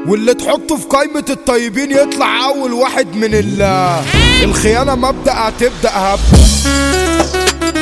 واللي تحطه في قائمة الطيبين يطلع أول واحد من ال الخيانة مبدأ هتبدأ هبدأ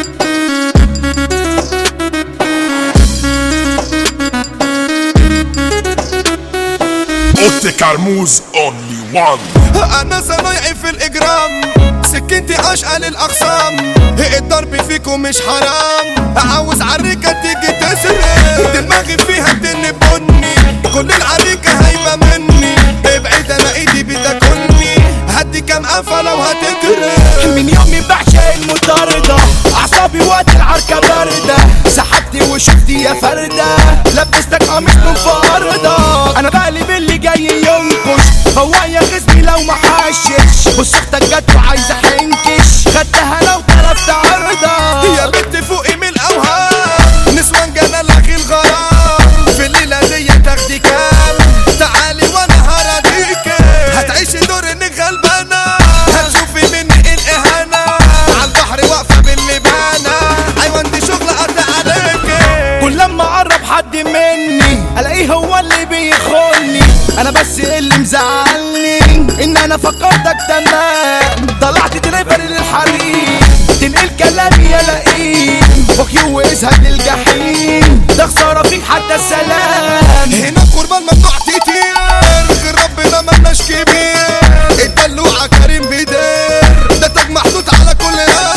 اوتي كرموز اونلي وان انا صنايعي في الاجرام سكنتي اشقى للاقسام الضرب فيكم مش حرام عاوز عريكة تيجي تسرق دماغي فيها تن بني كل العريكة هايبة مني ابعد انا ايدي بتاكلني هدي كام قفا لو هتكرر من يومي بعشق المطاردة أعصابي وقت العركة باردة سحبتي وشفتي يا فردة لبستك قميص من فردة أنا بقلب اللي جاي ينكش هو يا خصمي لو ما حشش بص اختك جت وعايزة حنكش خدتها لو طلبت عرضة يا بنت فوقي من الاوهام نسوان جانا لغي الغرام في الليله دي تاخدي كام تعالي وانا هراضيك هتعيشي دور انك غلبانه هتشوفي مني الاهانه على البحر واقفه باللبانه ايوه انت شغل قطع عليك كل لما اقرب حد مني الاقيه هو اللي بيخوني انا بس اللي مزعلني ان انا فكرتك تمام طلعت دليفري للحريم تنقل كلامي يا لئيم فوك يو واسهب للجحيم ده خساره فيك حتى السلام هنا قربان ممنوع كتير غير ربنا ملناش كبير الدلوعة كريم بيدير ده تاج محطوط على كل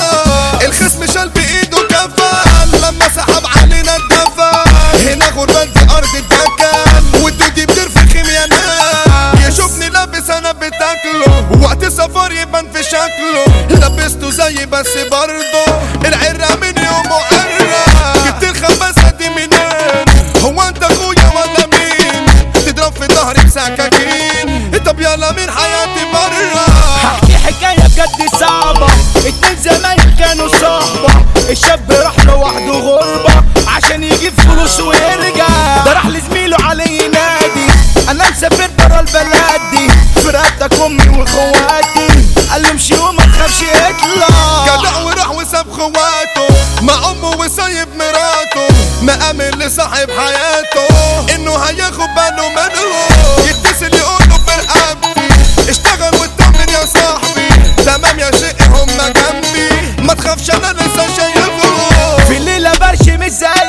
يوم الخصم شال بايده كفان لما سحب علينا الدفا هنا غربان في ارض الدكان والدودي بترفخ يا ناس يشوفني لابس انا بتاكله وقت السفر يبان في شكله لبسته زي بس برضه العرة من يومه قرة جبت الخبازة دي منين هو انت اخويا ولا مين تضرب في ظهري بسكاكين طب يلا من حياتي برا هحكي حكاية بجد صعبة اتنين زمايل كانوا صحبة الشاب راح لوحده غربة عشان يجيب فلوس ويرجع ده راح لزميله علي نادي انا مسافر برا البلد دي في رقبتك امي واخواتي قال له امشي وما تخافش اطلع جدع وراح وساب خواته مع امه وسايب مراته مأمن لصاحب حياته انه هياخد باله منه يتصل يقوله في رقبتي اشتغل واطمن يا صاحبي تمام يا شيخ هما جنبي ما تخافش انا لسه شايفه في الليلة برش مش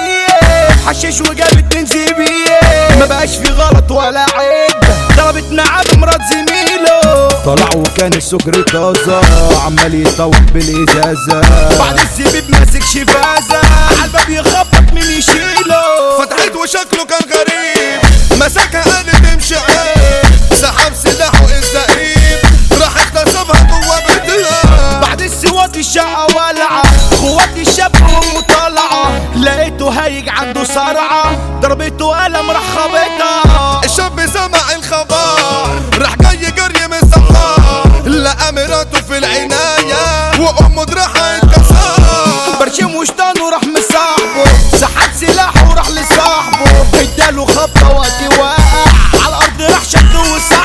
زيك حشيش وجابت من زبيه ما بقاش في غلط ولا عيب ضربت معاه بمرات زميله طلع وكان السكر طازة عمال يطوح بالإزازة بعد الزبيب ماسك شفازة عالباب يخبط مين يشيله فتحت وشكله كان غريب مسكها قالت امشي عيب سحب سلاحه الزقيب راح اغتصبها جوا بيتها بعد السواد الشقة ولعة خوات الشاب ومطالعة لقيته هايج عنده صرعة ضربته قلم راح خبطها الشاب سمع الخبر راح جاي جري من السفار لقى مراته في العناية وامه دراعها اتكسر برشم وشطانه راح مصاحبه سحب سلاحه وراح لصاحبه اداله خبطة وقت وقع على الارض راح شده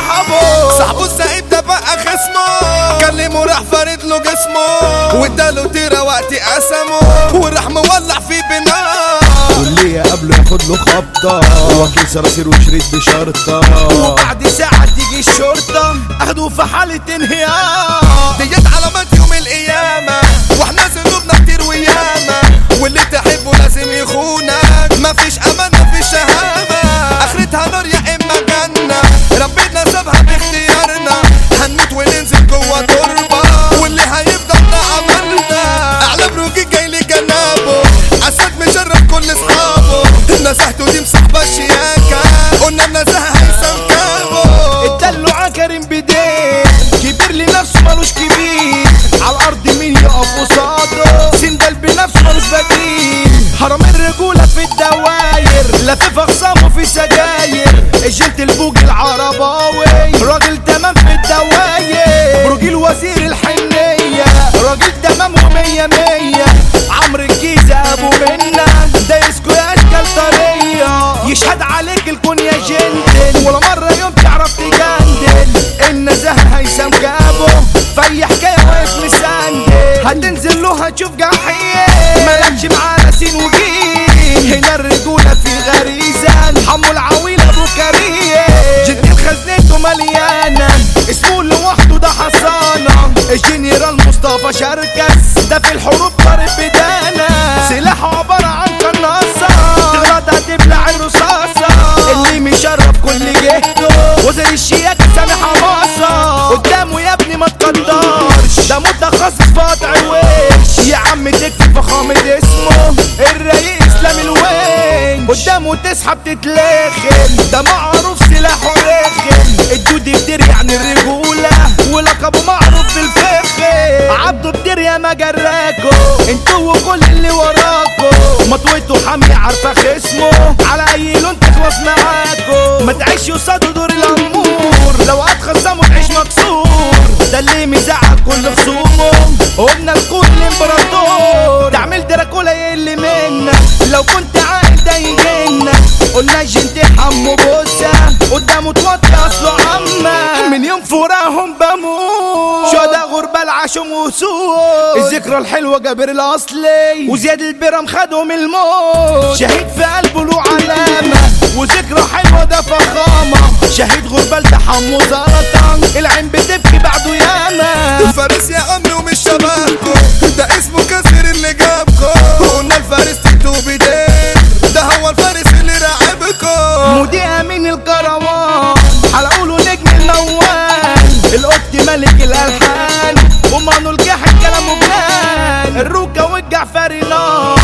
وسحبه صاحبه السعيد ده بقى خصمه كلمه راح فارد له جسمه واداله تيرة وقت قسمه وراح مولع في بناء واللي قبله ياخد له خبطة وكيل صراصير وشريط بشرطة وبعد ساعة تيجي الشرطة اخدوه في حالة انهيار ديت علامات يوم القيامة واحنا ذنوبنا كتير وياما واللي تحبه لازم يخونك مفيش امان مفيش شهامة اخرتها نار يا اما جنة ربنا سابها باختيارنا هنموت وننزل جوا تربة واللي هيفضل ده عملنا اعلى بروجي جاي لي جنابه اسد مشرف كل اصحابه نزهته دي مصاحبة شياكة قلنا النزاهة هيثم كابو الدلوعة كريم بدين كبير لنفسه ملوش كبير على الارض مين يقف قصاده سندل بنفسه ملوش بديل حرام الرجولة في الدواير لفف اخصامه في سجاير الجنت البوج العرباوي راجل تمام في الدواير بروجيل وزير الحنية راجل تمام ومية مية عمرو الجيزة ابو منا دايسكو يا اشكال طرية يشهد عليك الكون يا جنتل ولا مرة يوم تعرف تجندل النزاهة هيثم جابه في اي حكاية واقف مسندل هتنزل له هتشوف جحيم مالكش معانا سين وجيم هنا الرجولة في غريزة حمو العويل ابو كريم جد الخ مليانة اسمه لوحده ده حصانة الجنرال مصطفى شركس ده في الحروب ضارب بدانة سلاحه عبارة عن قناصة تغلط هتبلع الرصاصة اللي مشرف كل جهته وزير الشياكة سامي حماصة قدامه يا ابني ما تقدرش ده متخصص في قطع الوش يا عم تكتب فخامة اسمه الرئيس اسلام الوين قدامه تسحب تتلاخم ده معروف سلاحه رخم الدود بدير يعني الرجولة ولقبه معروف بالفخم عبده بدير يا ما جراكو انتوا وكل اللي وراكو مطويته حمي عارفة خصمه على اي لون تخلص معاكو ما تعيش قصاده دور الامور لو هتخصمه تعيش مكسور ده اللي مزعق كل خصومه قلنا الكون الامبراطور تعمل دراكولا يقل منك لو كنت عايز ده يجنك قلنا جنتي حمو بوسة قدامه توطي اصله عمة من يوم فراهم بموت شهداء غربة العشم وسوق الذكرى الحلوة جابر الاصلي وزياد البرم خدهم الموت شهيد في قلبه له علامة وذكرى حلوة ده فخامة شهيد غربة تحمو سرطان العين بتبكي بعده ياما الفارس يا عمي ومش شبهكو ده اسمه كسر اللي جابكو قلنا الفارس تيتو بدين ده هو الفارس اللي راعبكو مذيع من الكروان حلقوله نجم الموال القط ملك الالحان ومانو الجاحد كلامه جنان الروكه والجعفري نار